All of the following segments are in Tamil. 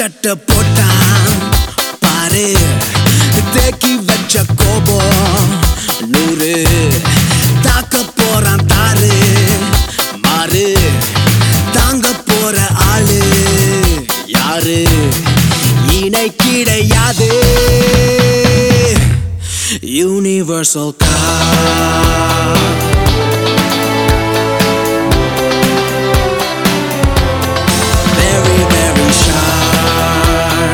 சட்டை போட்டான் பாரு தேக்கி வச்ச கோபம் நூறு தாக்க போறான் தாரு மாறு தாங்க போற ஆளு யாரு இணை கிடையாது universal car very, very sharp.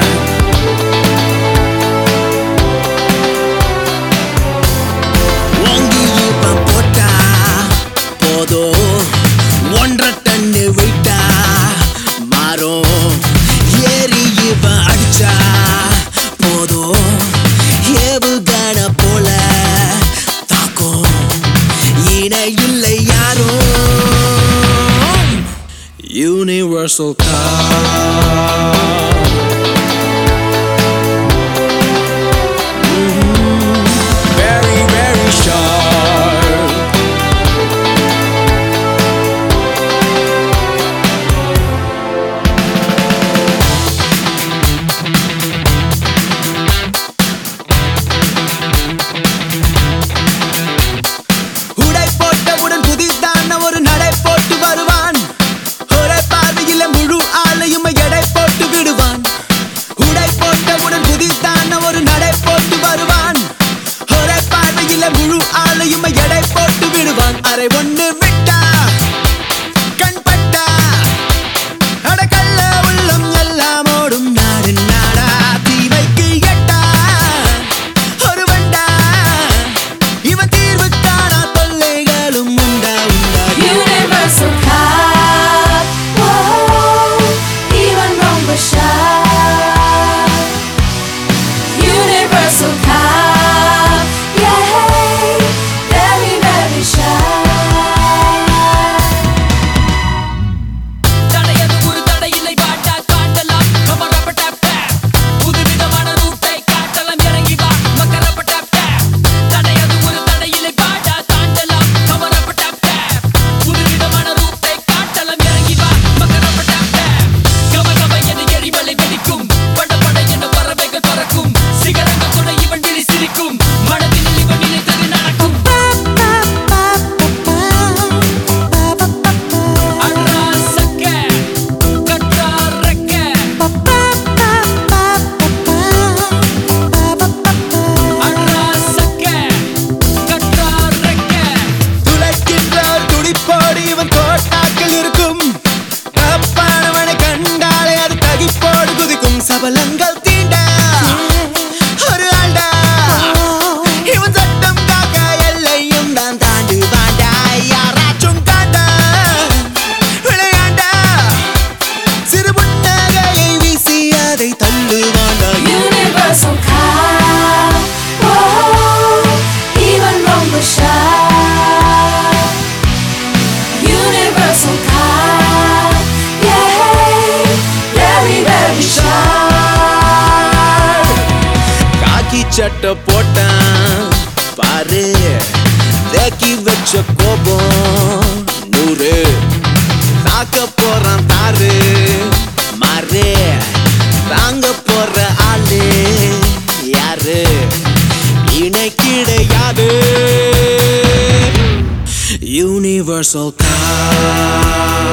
ஓங்கி இவன் போட்டா போதும் ஒன்றரை டன்னு வெயிட்டா மாறும் ஏறி இவன் அடிச்சா போதும் ஏவுகண போல தாக்கும் இணை இல்லை யாரும் Universal car. Mhm. Very, very sharp. உடை போட்டவுடன் புதிதான ஒரு நடை போட்டு வருவான் ஒரே பார்வையில முழு ஆளையும் எடை போட்டு விடுவான் உடை போட்டவுடன் புதிதான ஒரு நடை போட்டு வருவான் ஒரே பார்வையில முழு ஆளையும் எடை போட்டு விடுவான் அரை ஒண்ணு விட்டா கண் பட்டா அடக்கல்ல உள்ளம் எல்லாம் ஓடும் நாடு நாடா தீமைக்கு எட்டா ஒரு வண்டா இவன் தீர்வு காணா தொல்லைகளும் உண்டா உண்டா Universal Cup. Whoa, even ரொம்ப shy. Universal Cup. Yay, very, very shy. தடையது ஒரு தடையில்லை பாட்டா காட்டலாம் கமரப்பட்ட பேப் புதுவிதமான ரூட்டை காட்டலாம் இறங்கி வா மக்கரப்பட்ட பேப் தடையது ஒரு தடையில்லை பாட்டா காட்டலாம் கமரப்பட்ட பேப் புதுவிதமான ரூட்டை காட்டலாம் இறங்கி வா மக்கரப்பட்ட பேப் கம கம என எரிமலை வெடிக்கும் பட பட என பறவைகள் பறக்கும் சிகரங்கள் கூட இவன் விழி சிரிக்கும் மனதில் இவன் நினைத்தது நடக்கும் அராசக்க கற்றாரக்க அராசக்க கற்றாரக்க துளைக்கின்ற துடிப்போடு இவன் தோட்டாக்கள் இருக்கும் தப்பானவனை கண்டாலே அது தகிப்போடு குதிக்கும் சபலங்கள் தீண்ட ஒரு ஆண்டா இவன் சட்டம் காக்க எல்லையும் தான் தாண்டு வாண்டா யாராச்சும் காண்டா விளையாண்டா சிறு புன்னகையை வீசி அதை தள்ளு வாண்டா Universal Cup. Whoa, even ரொம்ப shy. Universal Cup. Yay, very, very shy. காக்கி சட்டை போட்டான் பாரு தேக்கி வச்ச கோபம் நூறு தாக்க போறான் தாரு மாறு தாங்க போற ஆளு யாரு இணை கிடையாது யூனிவர்சல் கார்